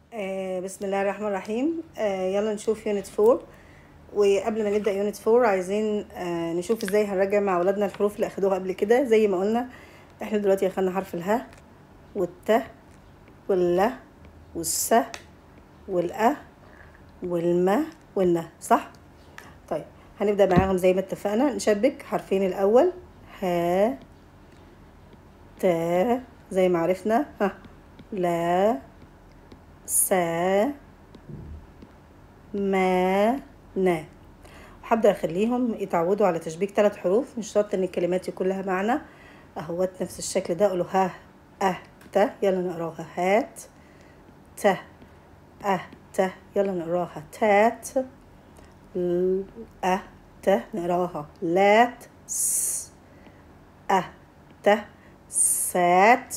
آه بسم الله الرحمن الرحيم آه يلا نشوف يونت 4 وقبل ما نبدا يونت 4 عايزين آه نشوف ازاي هنراجع مع اولادنا الحروف اللي اخدوها قبل كده زي ما قلنا احنا دلوقتي اخدنا حرف الها والت واللا والس والأ والما والنا صح طيب هنبدا معاهم زي ما اتفقنا نشبك حرفين الاول ها تا زي ما عرفنا ها لا سا ما نا وهبدأ أخليهم يتعودوا على تشبيك ثلاث حروف مش شرط إن الكلمات يكون لها معنى أهوت نفس الشكل ده قولوا ها أه ت يلا نقراها هات ت أه ت يلا نقراها تات ل أه ت نقراها لات س أه ت سات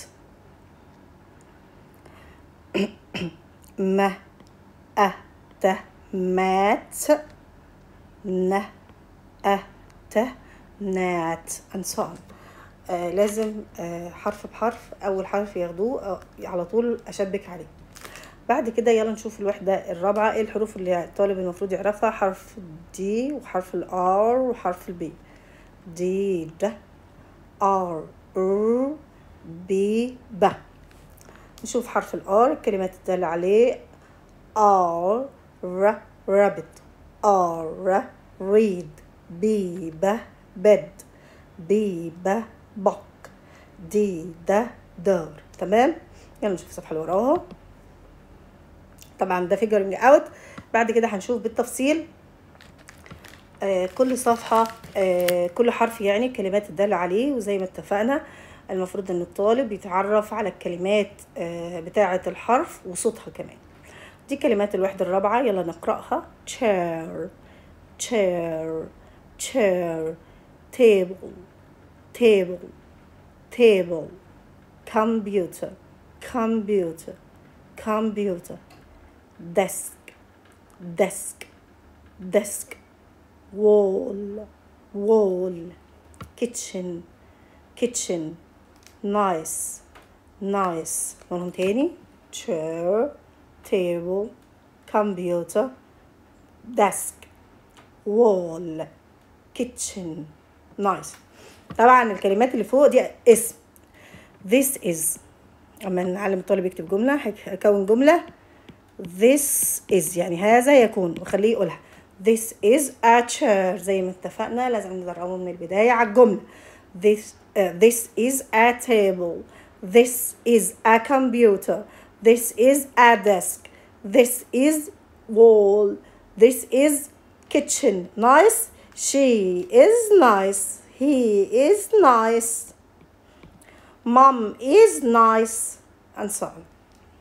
ما أه ت مات ن أه ت نات and so on. آه لازم آه حرف بحرف أول حرف ياخدوه آه على طول أشبك عليه بعد كده يلا نشوف الوحدة الرابعة ايه الحروف اللي الطالب المفروض يعرفها حرف دي وحرف الار وحرف البي دي د ار ر بي ب نشوف حرف الار الكلمات الدالة عليه ار ر rabbit ار read بي ب bed بي ب book دي د دار تمام يلا نشوف الصفحة اللي وراها طبعا ده figuring out بعد كده هنشوف بالتفصيل آه كل صفحة آه كل حرف يعني الكلمات الدالة عليه وزي ما اتفقنا المفروض ان الطالب يتعرف على الكلمات آه بتاعة الحرف وصوتها كمان دي كلمات الوحدة الرابعة يلا نقرأها chair chair chair table table table computer computer computer desk desk desk wall wall kitchen kitchen nice nice مرهم تاني chair table computer desk wall kitchen nice طبعا الكلمات اللي فوق دي اسم this is اما نعلم الطالب يكتب جملة هكون جملة this is يعني هذا يكون وخليه يقولها this is a chair زي ما اتفقنا لازم ندربه من البداية على الجملة this uh, this is a table this is a computer this is a desk this is wall this is kitchen nice she is nice he is nice mom is nice and so on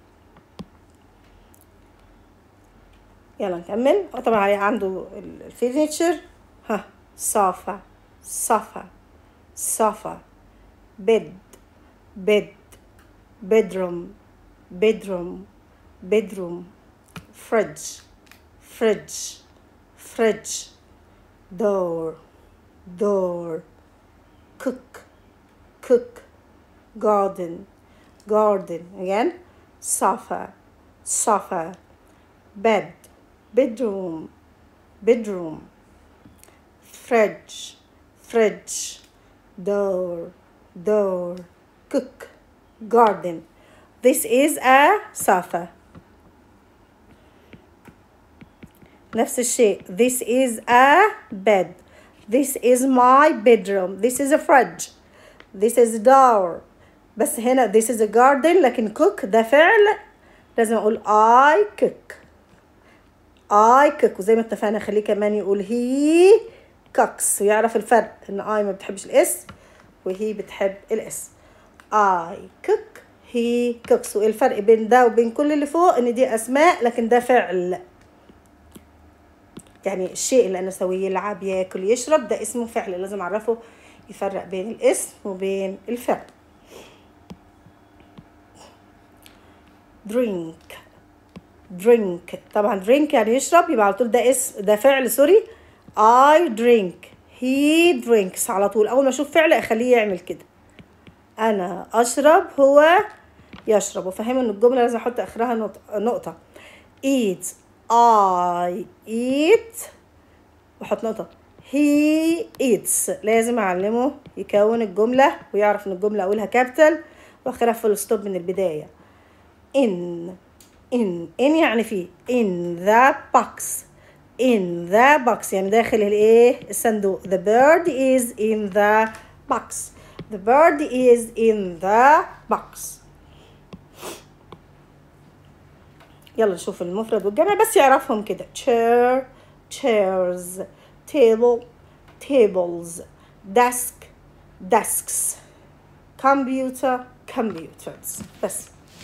يلا نكمل طبعا عنده الفيرنيتشر ها صافا صفا صفا bed bed bedroom bedroom bedroom fridge fridge fridge door door cook cook garden garden again sofa sofa bed bedroom bedroom fridge fridge door door cook garden this is a sofa نفس الشيء this is a bed this is my bedroom this is a fridge this is a door بس هنا this is a garden لكن cook ده فعل لازم اقول I cook I cook وزي ما اتفقنا خليه كمان يقول he cooks ويعرف الفرق ان I ما بتحبش الاس وهي بتحب الاس I cook he cooks وايه الفرق بين ده وبين كل اللي فوق ان دي اسماء لكن ده فعل يعني الشيء اللي انا اسويه يلعب ياكل يشرب ده اسمه فعل لازم اعرفه يفرق بين الاسم وبين الفعل drink drink طبعا drink يعني يشرب يبقى على طول ده اسم ده فعل سوري I drink he drinks على طول اول ما اشوف فعل اخليه يعمل كده انا اشرب هو يشرب وفهموا ان الجمله لازم احط اخرها نط- نقطه eat I eat واحط نقطه he eats لازم اعلمه يكون الجمله ويعرف ان الجمله اولها كابيتال واخرها فول ستوب من البدايه in in in يعني في in the box in the box يعني داخل الايه الصندوق the bird is in the box the bird is in the box يلا نشوف المفرد والجمع بس يعرفهم كده chair chairs table tables desk desks computer computers بس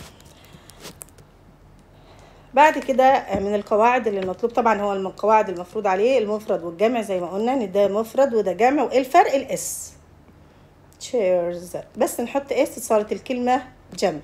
بعد كده من القواعد اللي المطلوب طبعا هو من القواعد المفروض عليه المفرد والجمع زي ما قلنا ان ده مفرد وده جمع وايه الفرق الاس chairs بس نحط اس صارت الكلمة جمع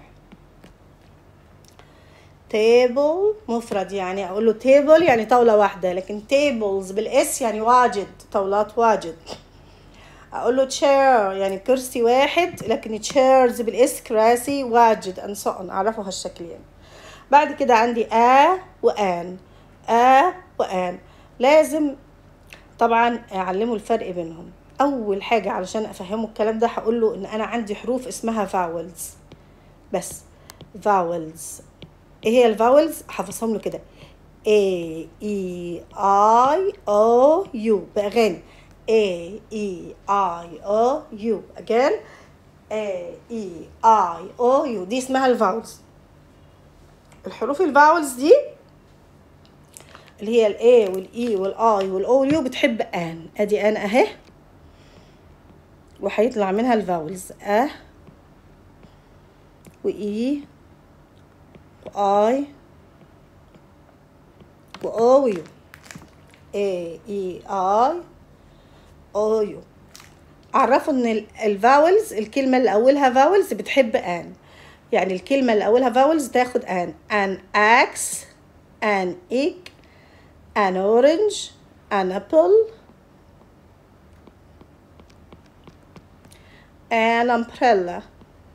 تيبل مفرد يعني اقول له تيبل يعني طاولة واحدة لكن tables بالاس يعني واجد طاولات واجد اقول له chair يعني كرسي واحد لكن chairs بالاس كراسي واجد and so on اعرفوا هالشكلين بعد كده عندي آ وآن آ وآن لازم طبعا اعلمه الفرق بينهم اول حاجة علشان افهمه الكلام ده هقول له ان انا عندي حروف اسمها vowels بس vowels ايه هي الفاولز حافظهم له كده A E I O U باغاني A E I O U again A E I O U دي اسمها الفاولز الحروف الفاولز دي اللي هي الاي والاي والاي والاو واليو بتحب ان ادي ان اهي وهيطلع منها الفاولز ا واي واي واو ويو اي اي اي او يو عرفوا ان الفاولز الكلمه اللي اولها فاولز بتحب ان يعني الكلمه اللي اولها فاولز تاخد ان an axe an egg an orange an apple an umbrella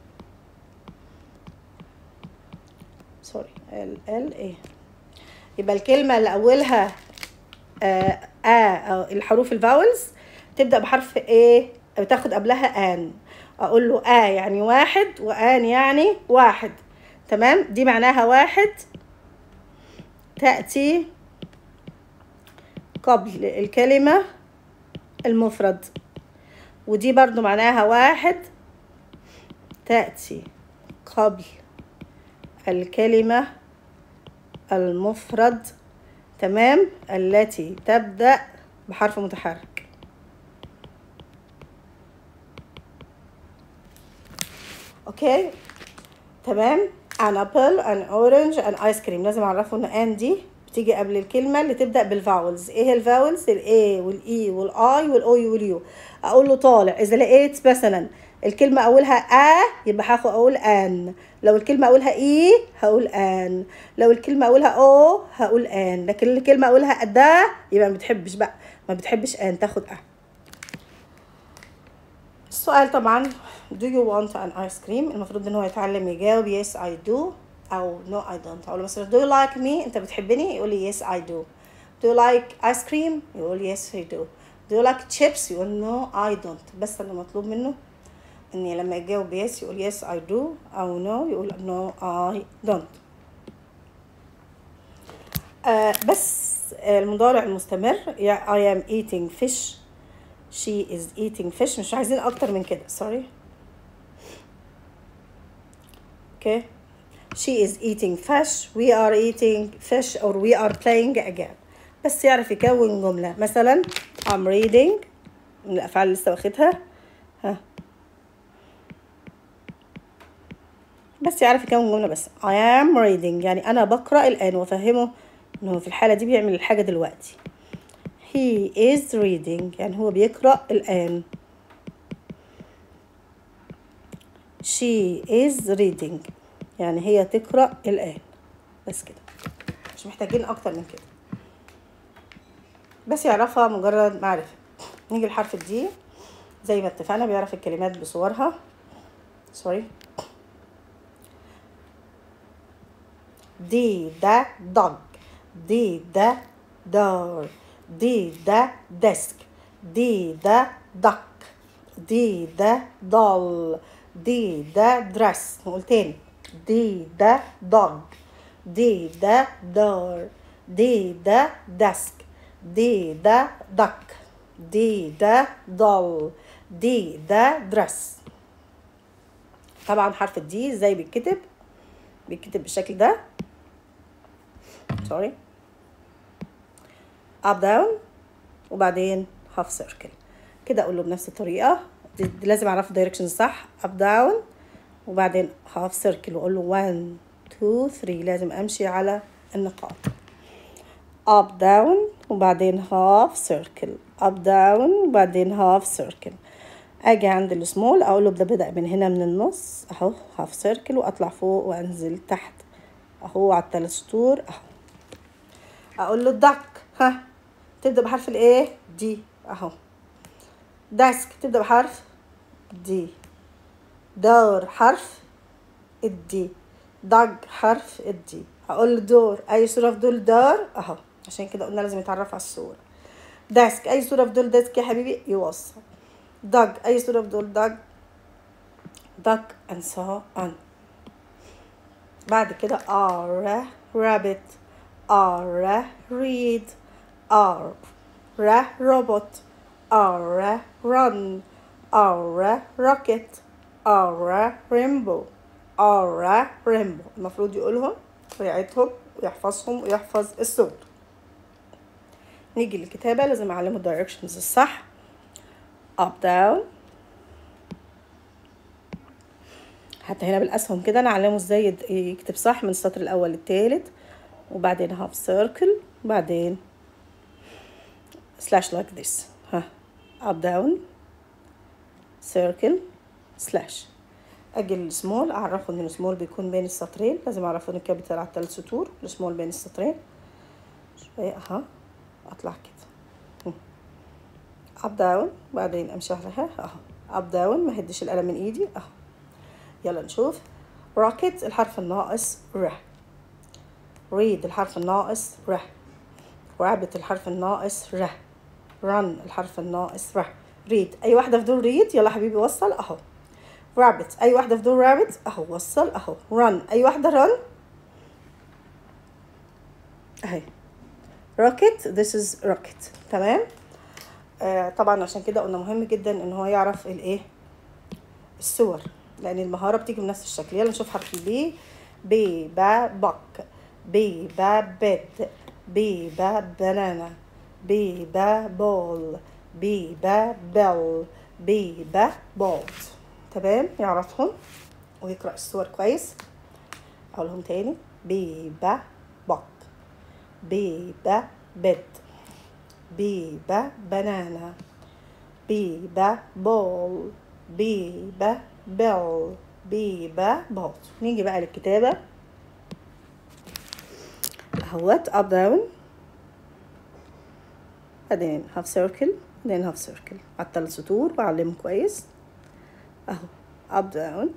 سوري ال ال ايه يبقى الكلمه اللي اولها آه آ أو الحروف الفاولز تبدا بحرف ايه بتاخد قبلها ان اقول له آ يعني واحد وان يعني واحد تمام دي معناها واحد تأتي قبل الكلمة المفرد ودي برضو معناها واحد تأتي قبل الكلمة المفرد تمام التي تبدأ بحرف متحرك اوكي تمام an apple an orange an ice cream لازم اعرفه ان ان دي بتيجي قبل الكلمة اللي تبدأ بالفاولز ايه الفاولز الاي والاي والاي والاو واليو اقول له طالع اذا لقيت مثلا الكلمة اولها ا يبقى هاخد اقول ان لو الكلمة اولها اي هقول ان لو الكلمة اولها او هقول ان لكن الكلمة اولها دا يبقى ما بتحبش بقى ما بتحبش ان تاخد ا السؤال طبعا do you want an ice cream المفروض ان هو يتعلم يجاوب yes I do او no I don't اقول له مثلا do you like me انت بتحبني يقول لي yes I do do you like ice cream يقول yes I do do you like chips يقول no I don't بس اللي مطلوب منه اني لما يجاوب yes يقول yes I do او no يقول no I don't آه بس المضارع المستمر I am eating fish she is eating fish مش عايزين اكتر من كده sorry okay she is eating fish we are eating fish or we are playing a game بس يعرف يكون جملة مثلا I'm reading من الأفعال اللي لسه واخدها ها بس يعرف يكون جملة بس I am reading يعني أنا بقرأ الآن وأفهمه إنه في الحالة دي بيعمل الحاجة دلوقتي he is reading يعني هو بيقرأ الآن she is reading يعني هي تقرأ الآن بس كده مش محتاجين أكتر من كده بس يعرفها مجرد معرفة نيجي لحرف الدي زي ما اتفقنا بيعرف الكلمات بصورها سوري دي ده dog دي ده door دي ده desk دي ده duck دي ده doll دي ده dress نقول تاني دي ده dog دي ده door دي ده desk دي ده duck دي ده doll دي ده dress طبعا حرف الدي ازاي بيتكتب بيتكتب بالشكل ده سوري اب داون وبعدين هاف سيركل كده اقول له بنفس الطريقه دي دي لازم اعرف الدايركشن صح اب داون وبعدين هاف سيركل واقول له 1 2 3 لازم امشي على النقاط اب داون وبعدين هاف سيركل اب داون وبعدين هاف سيركل اجي عند السمول اقول له ده بدا من هنا من النص اهو هاف سيركل واطلع فوق وانزل تحت اهو على الثلاث سطور اهو اقول له دك ها تبدا بحرف الايه دي اهو ديسك تبدا بحرف دي دور حرف الدي دج حرف الدي اقول له دور اي صوره في دول دار اهو عشان كده قلنا لازم يتعرف على الصوره ديسك اي صوره في دول ديسك يا حبيبي يوصل دج اي صوره في دول دج دج and so on بعد كده R rabbit R read R R robot R run R rocket R rainbow R rainbow المفروض يقولهم ويعيدهم ويحفظهم ويحفظ الصوت نيجي للكتابة لازم أعلمه الدايركشنز الصح up down حتى هنا بالأسهم كده نعلمه ازاي يد- يكتب صح من السطر الأول للتالت وبعدين هاف سيركل وبعدين سلاش like this ها up down circle slash اجي السمول اعرفه ان السمول بيكون بين السطرين لازم اعرفه ان الكابيتال على الثلاث سطور السمول بين السطرين شوية اها اطلع كده اب داون بعدين امشي عليها اهو اب داون ما هدش القلم من ايدي اهو يلا نشوف روكيت الحرف الناقص ر ريد الحرف الناقص ر رابط الحرف الناقص ر رن الحرف الناقص ر ريد اي واحده في دول ريد يلا حبيبي وصل اهو رابط اي واحده في دول رابط اهو وصل اهو رن اي واحده رن اهي روكيت this is rocket تمام آه طبعا عشان كده قلنا مهم جدا ان هو يعرف الايه الصور لان المهاره بتيجي بنفس الشكل يلا نشوف حرف البي بي با بك بي با بيد بي با بنانا بي با بول بي با بيل بي با بولت تمام يعرفهم ويقرأ الصور كويس أقولهم تاني بي با بك بي با بيد بي با بنانا بي با بول بي با بيل بي با بولت نيجي بقى للكتابة اهوت اب داون بعدين هاف سيركل بعدين هاف سيركل على الثلاث سطور بعلم كويس اهو اب داون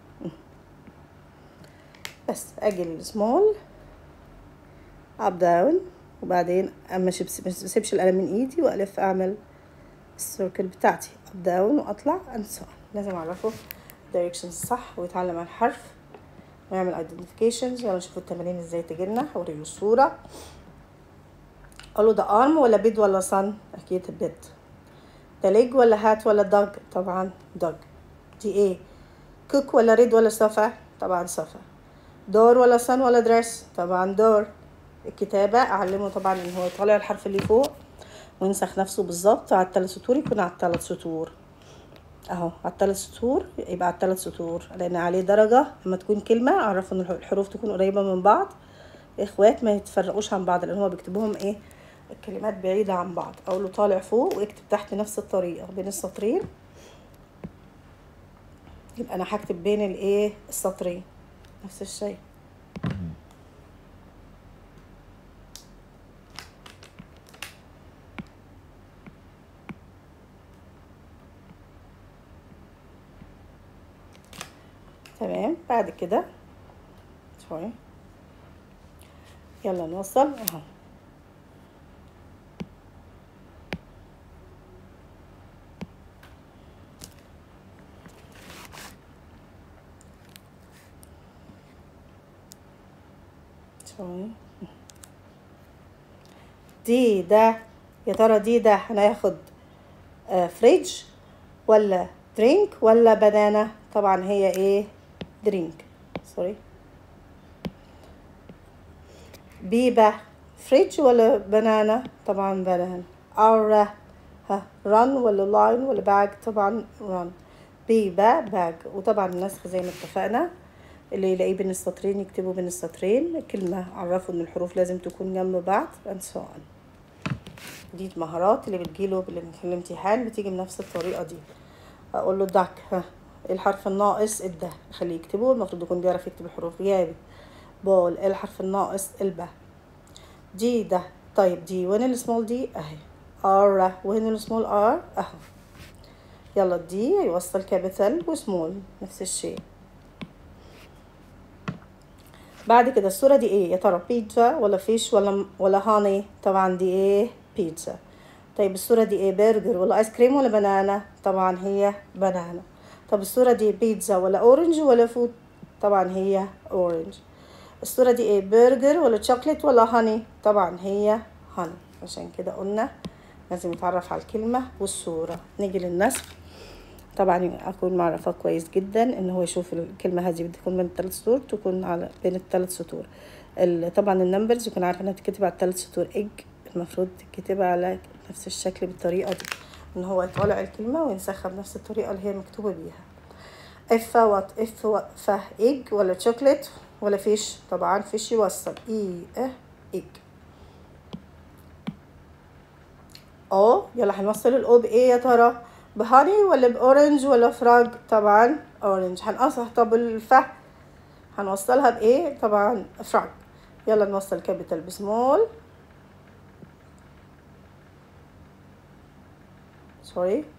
بس اجي السمول اب داون وبعدين اما اسيبش القلم من ايدي والف اعمل السيركل بتاعتي اب داون واطلع انسى لازم اعرفه directions صح ويتعلم على الحرف ويعمل identifications يلا نشوف التمارين ازاي تجيلنا هوريله الصورة اقوله ده ارم ولا بيد ولا صن اكيد بيد ده ليج ولا هات ولا دوج طبعا دوج دي ايه كوك ولا ريد ولا صفا طبعا صفا دور ولا صن ولا دريس طبعا دور الكتابة أعلمه طبعا إن هو يطلع الحرف اللي فوق وينسخ نفسه بالظبط على الثلاث سطور يكون على الثلاث سطور اهو على الثلاث سطور يبقى على الثلاث سطور لان عليه درجة لما تكون كلمة اعرف ان الحروف تكون قريبة من بعض اخوات ما يتفرقوش عن بعض لان هو بيكتبوهم ايه الكلمات بعيدة عن بعض اقول له طالع فوق واكتب تحت نفس الطريقة بين السطرين يبقى انا هكتب بين الايه السطرين نفس الشيء تمام بعد كده سوري يلا نوصل اهو شوي دي ده يا ترى دي ده هناخد آه، فريج ولا درينك ولا بنانا طبعا هي ايه درينك سوري بيبة فريج ولا بنانا طبعا بنانا ار ها رن ولا لاين ولا باج طبعا رن بيبة باج وطبعا النسخ زي ما اتفقنا اللي يلاقيه بين السطرين يكتبه بين السطرين كلمة عرفوا ان الحروف لازم تكون جنب بعض and so on دي المهارات اللي بتجيله بال- في الامتحان بتيجي بنفس الطريقة دي اقول له داك ها الحرف الناقص الده خليه يكتبه المفروض يكون بيعرف يكتب الحروف غيابي بول الحرف الناقص الباء دي ده طيب دي وين السمول دي اهي ار وين السمول ار اهو يلا دي يوصل كابيتال وسمول نفس الشيء بعد كده الصورة دي ايه يا ترى بيتزا ولا فيش ولا ولا هاني طبعا دي ايه بيتزا طيب الصورة دي ايه برجر ولا ايس كريم ولا بنانا طبعا هي بنانا طب الصورة دي بيتزا ولا اورنج ولا فود طبعا هي اورنج الصورة دي ايه برجر ولا شوكليت ولا هاني طبعا هي هاني عشان كده قلنا لازم يتعرف على الكلمة والصورة نيجي للنسخ طبعا اكون معرفة كويس جدا ان هو يشوف الكلمة هذه بتكون بين الثلاث سطور تكون على بين الثلاث سطور ال- طبعا النمبرز يكون عارف انها تتكتب على الثلاث سطور اج المفروض تتكتب على نفس الشكل بالطريقة دي ان هو يطالع الكلمة وينسخها بنفس الطريقة اللي هي مكتوبة بيها اف وات اف و- ف اج ولا شوكليت ولا فيش طبعا فيش يوصل اي اه اج او يلا هنوصل الاو بايه يا ترى بهاني ولا باورنج ولا فراج طبعا اورنج هنقصها طب الف هنوصلها بايه طبعا فراج يلا نوصل كابيتال بسمول سوري